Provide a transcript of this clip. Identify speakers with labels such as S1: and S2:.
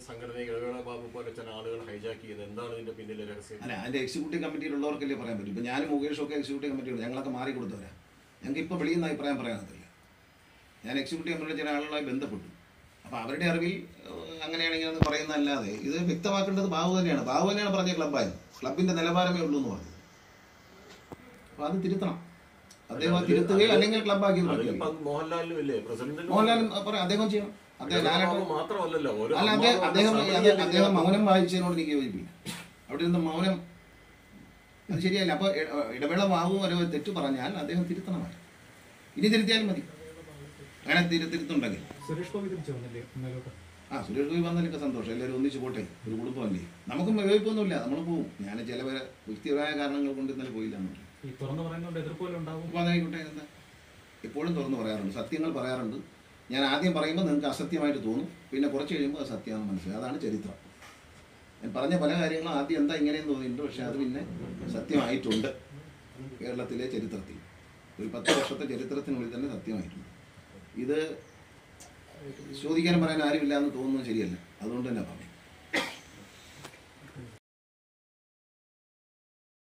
S1: സംഘടന ഇടവേള ബാബു പോലെ ചില ആളുകൾ ഹൈജാക്ക് ചെയ്ത് എന്താണ് ഇതിന്റെ പിന്നിലെ രഹസ്യം
S2: അല്ല അതിന്റെ എക്സിക്യൂട്ടീവ് കമ്മിറ്റിയിലുള്ളവർക്കല്ലേ പറയാൻ പറ്റും ഇപ്പം ഞാനും മുകേഷും ഒക്കെ എക്സിക്യൂട്ടീവ് കമ്മിറ്റിയുണ്ട് ഞങ്ങളൊക്കെ മാറി കൊടുത്തവരാ ഞങ്ങൾക്ക് ഇപ്പോൾ വെളിയിൽ നിന്ന് അഭിപ്രായം പറയാനത്തില്ല ഞാൻ എക്സിക്യൂട്ടീവ് കമ്മിറ്റിയുടെ ചില ആളുകളുമായി ബന്ധപ്പെട്ടു അപ്പോൾ അവരുടെ അറിവിൽ ഏഹ്, അങ്ങനെയാണെങ്കിൽ എന്ന് പറയുന്നതല്ലാതെ ഇത് വ്യക്തമാക്കേണ്ടത് ബാബു തന്നെയാണ് ബാബു തന്നെയാണ് പറഞ്ഞ ക്ലബ്ബായത് ക്ലബിന്റെ നിലവാരമേ ഉള്ളൂ എന്ന് പറഞ്ഞത് അപ്പോൾ അത് തിരുത്തണം അദ്ദേഹം അത് തിരുത്തുകയോ അല്ലെങ്കിൽ ക്ലബ്ബാക്കിയത്
S1: അതിൽ
S2: പറ്റില്ല
S1: പങ്ക് മോഹൻലാലിനും ഇല്ലേ പ്രസിഡന്റിനും
S2: മോഹൻലാൽ പറയാം അദ്ദേഹം ചെയ്യണം അദ്ദേഹം ലാലേട്ടൻ
S1: ബാബു മാത്രമല്ലല്ലോ ഓരോ
S2: അല്ല അദ്ദേഹം അദ്ദേഹം
S1: അമ്മാവനും
S2: അദ്ദേഹം- അദ്ദേഹം മൗനം വായിച്ചതിനോട് എനിക്ക് യോജിപ്പില്ല അവിടെ ഇരുന്ന് മൗനം അത് ശരിയല്ല അപ്പോൾ ഇടവേള ബാബു ഒരു തെറ്റ് പറഞ്ഞാൽ അദ്ദേഹം തിരുത്തണമായി ഇനി തിരുത്തിയാലും മതി അങ്ങനെ തിരു തിരുത്തുണ്ടെങ്കിൽ
S3: സുരേഷ് ഗോപി തിരിച്ചു വന്നില്ലേ ഇന്നലോട്ട്
S2: ആ സുരേഷ് ഗോപി വന്നാലൊക്കെ സന്തോഷം എല്ലാവരും ഒന്നിച്ച് പോട്ടെ ഒരു കുടുംബമല്ലേ നമുക്കും യോജിപ്പൊന്നുമില്ല നമ്മൾ പോവും ഞാൻ ചില പേരെ വ്യക്തിപരമായ കാരണങ്ങൾ കൊണ്ട് ഇന്നലെ പോയില്ല എന്ന് പറയും
S3: ഈ തുറന്നു പറയുന്നതുകൊണ്ട് എതിർപ്പോലെ ഉണ്ടാവും
S2: അപ്പോൾ അതായിക്കോട്ടെ എന്താ എപ്പോഴും തുറന്ന് പറയാറുണ്ട് സത്യങ്ങൾ പറയാറുണ്ട് ഞാൻ ആദ്യം പറയുമ്പോൾ നിങ്ങൾക്ക് അസത്യമായിട്ട് തോന്നും പിന്നെ കുറച്ച് കഴിയുമ്പോൾ അത് സത്യമാണെന്ന് മനസ്സിലായി അതാണ് ചരിത്രം ഞാൻ പറഞ്ഞ പല കാര്യങ്ങളും ആദ്യം എന്താ ഇങ്ങനെയെന്ന് തോന്നിയിട്ടുണ്ട് പക്ഷെ അത് പിന്നെ സത്യമായിട്ടുണ്ട് കേരളത്തിലെ ചരിത്രത്തിൽ ഒരു പത്ത് വർഷത്തെ ചരിത്രത്തിനുള്ളിൽ തന്നെ സത്യമായിട്ടുണ്ട് ഇത് ചോദിക്കാനും പറയാൻ ആരുമില്ല എന്ന് തോന്നുന്നത് ശരിയല്ല അതുകൊണ്ട് തന്നെ പറഞ്ഞു